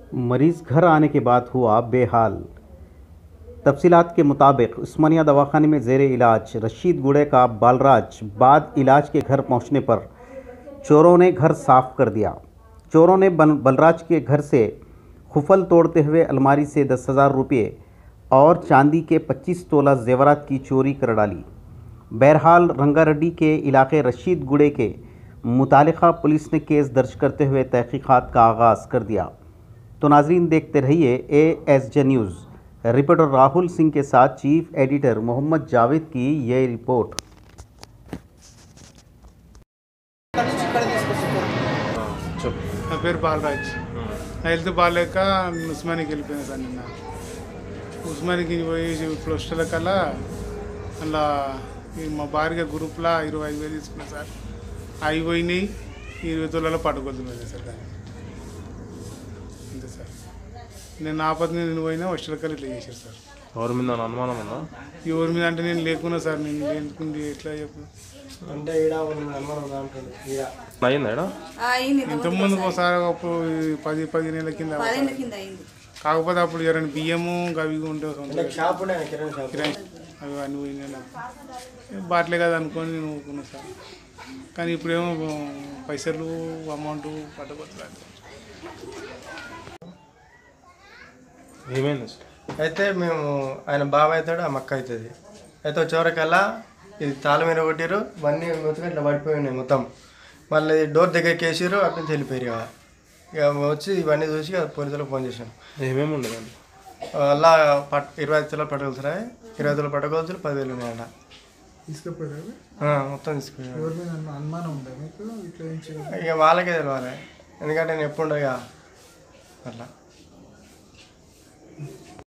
मरीज घर आने के बाद हुआ बेहाल तफसीलात के मुताबिक उस्मानिया दवाखाने में जेर इलाज रशीद गुड़े का बालराज बाद इलाज के घर पहुंचने पर चोरों ने घर साफ कर दिया चोरों ने बल, बलराज के घर से खुफल तोड़ते हुए अलमारी से दस हज़ार रुपये और चांदी के पच्चीस तोला जेवरात की चोरी कर डाली बहरहाल रंगारेड्डी के इलाके रशीद गुड़े के मुतालिका पुलिस ने केस दर्ज करते हुए तहकीक़ात का आगाज़ कर दिया तो नाजरीन देखते रहिए A S J news reporter Rahul Singh के साथ चीफ एडिटर मोहम्मद जावेद की ये रिपोर्ट చెప్పు నా పేరు బాలరాజ్ నా హెల్త్ బాగాలేక ఉస్మానికి వెళ్ళిపోయాను సార్ నిన్న ఉస్మానికి పోయి ఇప్పుడు వస్తుల కల్లా అలా ఈ మా భార్య గ్రూప్లో ఇరవై ఐదు వేలు తీసుకున్నా సార్ అవి పోయినాయి ఇరవై తొలలో పట్టుకొద్దులేదు సార్ దాన్ని అంతే సార్ నేను ఆపద నేను పోయినా వస్తుల కల్లా ఇట్లా చేశారు సార్ ఎవరి మీద ఏమైనా అనుమానం ఉందా ఎవరి మీద అంటే నేను లేకున్నా సార్ నేను లేకుండి ఎట్లా చెప్పు అంటే ఈడ ఉంది అనుమానం ఉందా అంటుండు ఈడ అయిందా ఈడ? అయింది ఇంతకుముందు ఒకసారి అప్పుడు పది పది నెలల కింద పదేళ్ళ కింద అయింది కాకపోతే అప్పుడు ఎవరైనా బియ్యము అవి ఉంటే అంటే షాప్ ఉండే కిరాణా షాప్ కిరాయి అవి అన్ని పోయినాయి నాకు ఏం బాట్లే కదా అనుకొని నేను ఊరుకున్నా సార్ కానీ ఇప్పుడేమో పైసలు అమౌంట్ పట్టబోతున్నారు ఏమైంది అసలు? అయితే మేము ఆయన బావ అవుతాడు ఆ మక్క అవుతుంది అయితే వచ్చేవరకల్లా ఇది తాళం మీద కొట్టిరు ఇవన్నీ మొత్తం ఇట్లా పడిపోయి ఉన్నాయి మొత్తం మళ్ళీ డోర్ దగ్గరికి వేసిరు అటు నుంచి వెళ్ళిపోయారు ఇక ఇక వచ్చి ఇవన్నీ చూసి ఇక పోలీసులకు ఫోన్ చేశాను ఏమేమి ఉండదండి అలా పట్ ఇరవై ఐదు తులాలు పట్టగలుగుతారా ఇరవై ఐదు తులాలు పట్టగలుగుతారు పదివేలు ఉన్నాయంట తీసుకుపోయారు ఆ, మొత్తం తీసుకుపోయారు ఎవరి మీద అను- అనుమానం ఉందా మీకు ఇట్లా ఏం చేయాలి ఇక వాళ్ళకే తెలియాలి ఎందుకంటే నేను ఎప్పుడు ఇక అట్లా